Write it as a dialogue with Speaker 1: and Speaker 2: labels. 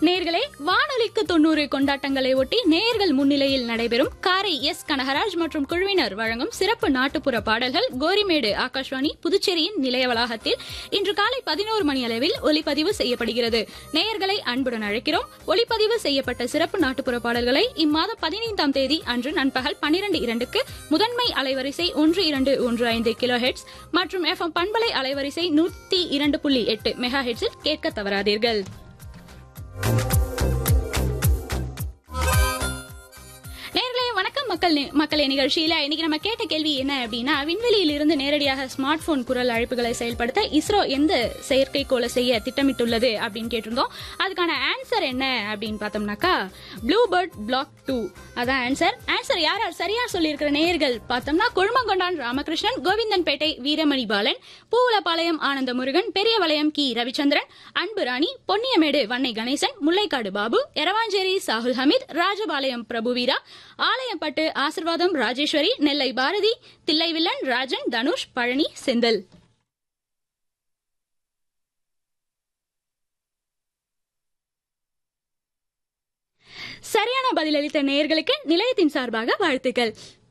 Speaker 1: நேர்களே வானொலிக்கு தொண்ணூறு கொண்டாட்டங்களை ஒட்டி நேயர்கள் முன்னிலையில் நடைபெறும் காரை எஸ் கனகராஜ் மற்றும் குழுவினர் வழங்கும் சிறப்பு நாட்டுப்புற பாடல்கள் கோரிமேடு ஆகாஷ்வாணி புதுச்சேரியின் நிலைய வளாகத்தில் இன்று காலை பதினோரு மணி அளவில் ஒலிப்பதிவு செய்யப்படுகிறது நேயர்களை அன்புடன் அழைக்கிறோம் ஒலிப்பதிவு செய்யப்பட்ட சிறப்பு நாட்டுப்புற பாடல்களை இம்மாதம் பதினைந்தாம் தேதி அன்று நண்பகல் பன்னிரண்டு இரண்டுக்கு முதன்மை அலைவரிசை ஒன்று இரண்டு ஒன்று ஐந்து கிலோ ஹெட்ஸ் மற்றும் எஃப்எம் பண்பலை அலைவரிசை நூத்தி இரண்டு புள்ளி எட்டு மெகா ஹெட்ஸில் கேட்க தவறாதீர்கள் நேர்களே வணக்கம் மக்கள் நி- மக்களே நிகழ்ச்சியில இன்னைக்கு நம்ம கேட்ட கேள்வி என்ன அப்படின்னா விண்வெளியில் இருந்து நேரடியாக ஸ்மார்ட் போன் குரல் அழைப்புகளை செயல்படுத்த இஸ்ரோ எந்த செயற்கைக்கோளை செய்ய திட்டமிட்டுள்ளது அப்படின்னு கேட்டிருந்தோம் அதுக்கான ஆன்சர் என்ன அப்படின்னு பார்த்தோம்னாக்கா ப்ளூ பேர்ட் பிளாக் டூ அதான் ஆன்சர் ஆன்சர் யார் யார் சரியா சொல்லியிருக்கிற நேயர்கள் பார்த்தோம்னா கொழுமங்கொண்டான் ராமகிருஷ்ணன் கோவிந்தன்பேட்டை வீரமணி பாலன் பூவுலபாளையம் ஆனந்த முருகன் பெரியவளையம் கி ரவிச்சந்திரன் அன்பு ராணி பொன்னியமேடு வன்னை கணேசன் முல்லைக்காடு பாபு எரவாஞ்சேரி சாகுல் ஹமீத் ராஜபாளையம் பிரபுவீரா ஆலயப்பட்டு ஆசிர்வாதம் ராஜேஸ்வரி நெல்லை பாரதி தில்லைவில்லன் ராஜன் தனுஷ் பழனி செந்தில் சரியான பதிலளித்த நேயர்களுக்கு நிலையத்தின் சார்பாக வாழ்த்துக்கள்